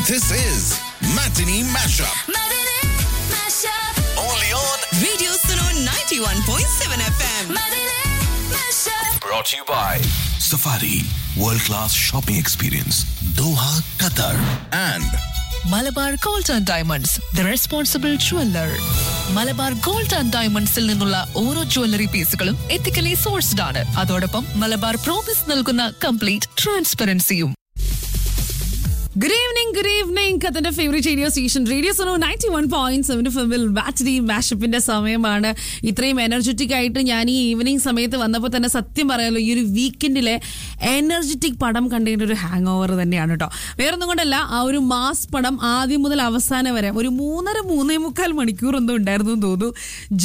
This is Matinee Mashup. Matinee Mashup. Only on. Radio Suno 91.7 FM. Matinee Mashup. Brought to you by Safari World Class Shopping Experience, Doha, Qatar. And Malabar gold and diamonds the responsible jeweller Malabar gold and ഡയമണ്ട്സിൽ നിന്നുള്ള ഓരോ jewellery പീസുകളും ethically sourced ആണ് അതോടൊപ്പം Malabar promise നൽകുന്ന complete ട്രാൻസ്പെറൻസിയും good evening good evening കത്തിന്റെ favourite radio station radio Suno ninety one point seven ഫിമിൽ ബാറ്ററി മാഷപ്പിന്റെ സമയമാണ് ഇത്രയും എനർജറ്റിക് ആയിട്ട് ഞാൻ ഈ ഈവനിങ് സമയത്ത് വന്നപ്പോൾ തന്നെ സത്യം പറയാലോ ഈ ഒരു വീക്കെൻഡിലെ എനർജറ്റിക് പടം കണ്ടതിന്റെ ഒരു ഹാങ് ഓവർ തന്നെയാണ് കേട്ടോ വേറൊന്നും കൊണ്ടല്ല ആ ഒരു മാസ് പടം ആദ്യം മുതൽ അവസാനം വരെ ഒരു മൂന്നര മൂന്നേ മുക്കാൽ മണിക്കൂർ എന്തോ ഉണ്ടായിരുന്നു എന്ന് തോന്നുന്നു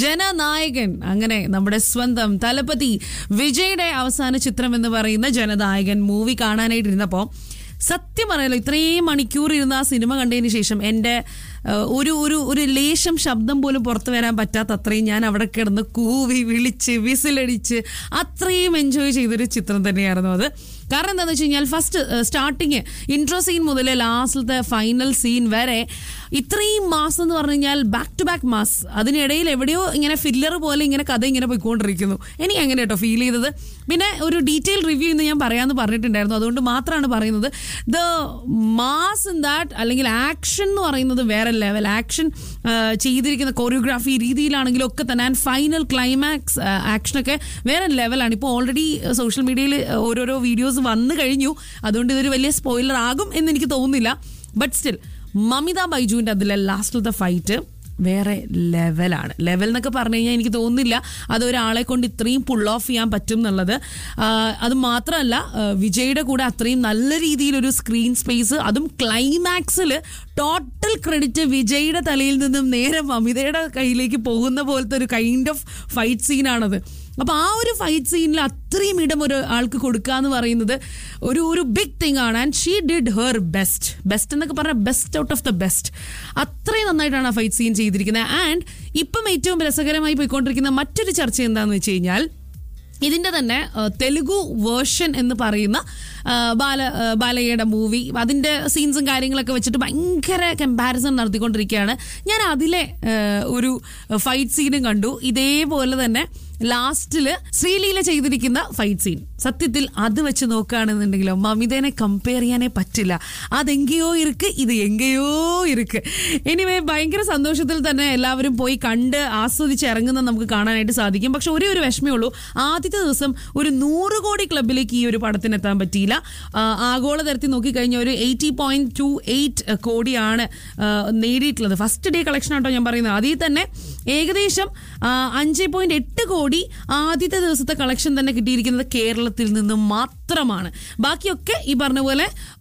ജനനായകൻ അങ്ങനെ നമ്മുടെ സ്വന്തം തലപതി വിജയുടെ അവസാന ചിത്രം എന്ന് പറയുന്ന ജനനായകൻ മൂവി കാണാനായിട്ടിരുന്നപ്പോൾ സത്യം പറയാലോ ഇത്രയും മണിക്കൂർ ഇരുന്ന് ആ സിനിമ കണ്ടതിന് ശേഷം എൻ്റെ ഏഹ്, ഒരു ഒരു ഒരു ലേശം ശബ്ദം പോലും പുറത്തു വരാൻ പറ്റാത്ത അത്രയും ഞാൻ അവിടെ കിടന്ന് കൂവി വിളിച്ച് വിസിലടിച്ച് അത്രയും എൻജോയ് ചെയ്തൊരു ചിത്രം തന്നെയായിരുന്നു അത് കാരണം എന്താണെന്ന് വെച്ച് കഴിഞ്ഞാൽ ഫസ്റ്റ് സ്റ്റാർട്ടിങ് ഇൻട്രോ സീൻ മുതൽ ലാസ്റ്റിലത്തെ ഫൈനൽ സീൻ വരെ ഇത്രയും മാസം എന്ന് പറഞ്ഞു കഴിഞ്ഞാൽ ബാക്ക് ടു ബാക്ക് മാസ് അതിനിടയിൽ എവിടെയോ ഇങ്ങനെ ഫില്ലർ പോലെ ഇങ്ങനെ കഥ ഇങ്ങനെ പോയിക്കൊണ്ടിരിക്കുന്നു എനിക്ക് അങ്ങനെ കേട്ടോ ഫീൽ ചെയ്തത് പിന്നെ ഒരു ഡീറ്റെയിൽ റിവ്യൂ ഇന്ന് ഞാൻ പറയാമെന്ന് പറഞ്ഞിട്ടുണ്ടായിരുന്നു അതുകൊണ്ട് മാത്രമാണ് പറയുന്നത് ദ മാസ് ഇൻ ദാറ്റ് അല്ലെങ്കിൽ ആക്ഷൻ എന്ന് പറയുന്നത് വേറെ ലെവൽ ആക്ഷൻ ചെയ്തിരിക്കുന്ന കൊറിയോഗ്രാഫി രീതിയിലാണെങ്കിലും ഒക്കെ തന്നെ ആൻഡ് ഫൈനൽ ക്ലൈമാക്സ് ആക്ഷനൊക്കെ വേറെ ലെവലാണ് ഇപ്പോൾ ഓൾറെഡി സോഷ്യൽ മീഡിയയിൽ ഓരോരോ വീഡിയോസ് വന്നു കഴിഞ്ഞു അതുകൊണ്ട് ഇതൊരു വലിയ സ്പോയിലർ ആകും എന്ന് എനിക്ക് തോന്നുന്നില്ല ബട്ട് സ്റ്റിൽ മമിത ബൈജുവിൻ്റെ അതിലെ ലാസ്റ്റിലത്തെ ഫൈറ്റ് വേറെ ലെവലാണ് ലെവൽ എന്നൊക്കെ പറഞ്ഞു കഴിഞ്ഞാൽ എനിക്ക് തോന്നുന്നില്ല അത് ഒരാളെ കൊണ്ട് ഇത്രയും പുൾ ഓഫ് ചെയ്യാൻ പറ്റും എന്നുള്ളത് ആ, അത് മാത്രമല്ല ആ, വിജയുടെ കൂടെ അത്രയും നല്ല രീതിയിലൊരു സ്ക്രീൻ സ്പേസ് അതും ക്ലൈമാക്സിൽ ടോട്ടൽ ക്രെഡിറ്റ് വിജയുടെ തലയിൽ നിന്നും നേരെ മമിതയുടെ കയ്യിലേക്ക് പോകുന്ന പോലത്തെ ഒരു കൈൻഡ് ഓഫ് ഫൈറ്റ് സീനാണത് അപ്പൊ ആ ഒരു ഫൈറ്റ് സീനിൽ അത്രയും ഇടം ഒരു ആൾക്ക് കൊടുക്കുക എന്ന് പറയുന്നത് ഒരു ഒരു ബിഗ് തിങ് ആണ് and she did her best best എന്നൊക്കെ പറഞ്ഞാൽ best out of the best അത്രയും നന്നായിട്ടാണ് ആ ഫൈറ്റ് സീൻ ചെയ്തിരിക്കുന്നത് ആൻഡ് ഇപ്പം ഏറ്റവും രസകരമായി പോയിക്കൊണ്ടിരിക്കുന്ന മറ്റൊരു ചർച്ച എന്താണെന്ന് വെച്ച് കഴിഞ്ഞാൽ ഇതിന്റെ തന്നെ ആ, തെലുഗു വേർഷൻ എന്ന് പറയുന്ന ആ, ബാല ആ, ബാലയ്യയുടെ മൂവി അതിന്റെ സീൻസും കാര്യങ്ങളൊക്കെ വെച്ചിട്ട് ഭയങ്കര കമ്പാരിസൺ നടത്തിക്കൊണ്ടിരിക്കുകയാണ് ഞാൻ അതിലെ ആ, ഒരു ഫൈറ്റ് സീനും കണ്ടു ഇതേപോലെ തന്നെ ലാസ്റ്റില് ശ്രീലീല ചെയ്തിരിക്കുന്ന ഫൈറ്റ് സീൻ സത്യത്തിൽ അത് വെച്ച് നോക്കുകയാണെന്നുണ്ടെങ്കിലോ മമിതേനെ കമ്പയർ ചെയ്യാനേ പറ്റില്ല അതെങ്കയോ ഇருக்கு ഇത് എങ്കയോ ഇருக்கு എനിവേ ഭയങ്കര സന്തോഷത്തിൽ തന്നെ എല്ലാവരും പോയി കണ്ട് ആസ്വദിച്ച് ഇറങ്ങുന്ന നമുക്ക് കാണാനായിട്ട് സാധിക്കും പക്ഷെ ഒരേ ഒരു വിഷമേ ഉള്ളൂ ആദ്യത്തെ ദിവസം ഒരു നൂറ് കോടി ക്ലബിലേക്ക് ഈ ഒരു പടത്തിന് എത്താൻ പറ്റിയില്ല ആ, ആഗോളതരത്തിൽ നോക്കിക്കഴിഞ്ഞാൽ ഒരു എയ്റ്റി പോയിന്റ് ടു എയ്റ്റ് കോടിയാണ് ആ, നേടിയിട്ടുള്ളത് ഫസ്റ്റ് ഡേ കളക്ഷൻ ആട്ടോ ഞാൻ പറയുന്നത് അതിൽ തന്നെ ഏകദേശം അഞ്ച് പോയിന്റ് എട്ട് കോടി ആദ്യത്തെ ദിവസത്തെ കളക്ഷൻ തന്നെ കിട്ടിയിരിക്കുന്നത് കേരളത്തിൽ നിന്ന് മാത്രമാണ് ബാക്കിയൊക്കെ ഈ പറഞ്ഞ പോലെ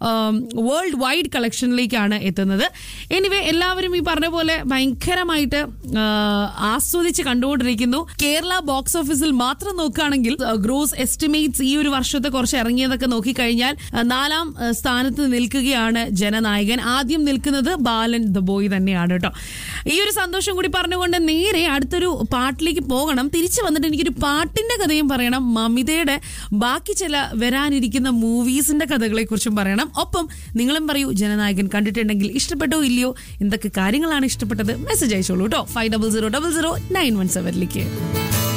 വേൾഡ് വൈഡ് കളക്ഷനിലേക്കാണ് എത്തുന്നത് എനിവേ എല്ലാവരും ഈ പറഞ്ഞ പോലെ ഭയങ്കരമായിട്ട് ആ, ആസ്വദിച്ച് കണ്ടുകൊണ്ടിരിക്കുന്നു കേരള ബോക്സ് ഓഫീസിൽ മാത്രം നോക്കുകയാണെങ്കിൽ ഗ്രോസ് എസ്റ്റിമേറ്റ്സ് ഈ ഒരു വർഷത്തെ കുറച്ച് ഇറങ്ങിയതൊക്കെ നോക്കിക്കഴിഞ്ഞാൽ ആ, നാലാം ആ, സ്ഥാനത്ത് നിൽക്കുകയാണ് ജനനായകൻ ആദ്യം നിൽക്കുന്നത് ബാലൻ ദ ബോയ് തന്നെയാണ് കേട്ടോ ഈ ഒരു സന്തോഷം കൂടി പറഞ്ഞുകൊണ്ട് നേരെ അടുത്തൊരു പാട്ടിലേക്ക് പോകണം തിരിച്ചു വന്നിട്ട് എനിക്കൊരു പാട്ടിന്റെ കഥയും പറയണം മമിതയുടെ ബാക്കി ചില വരാനിരിക്കുന്ന മൂവീസിന്റെ കഥകളെ കുറിച്ചും പറയണം ഒപ്പം നിങ്ങളും പറയൂ ജനനായകൻ കണ്ടിട്ടുണ്ടെങ്കിൽ ഇഷ്ടപ്പെട്ടോ ഇല്ലയോ എന്തൊക്കെ കാര്യങ്ങളാണ് ഇഷ്ടപ്പെട്ടത് മെസ്സേജ് അയച്ചോളൂ കേട്ടോ five double zero double zero nine one സെവനിലേക്ക്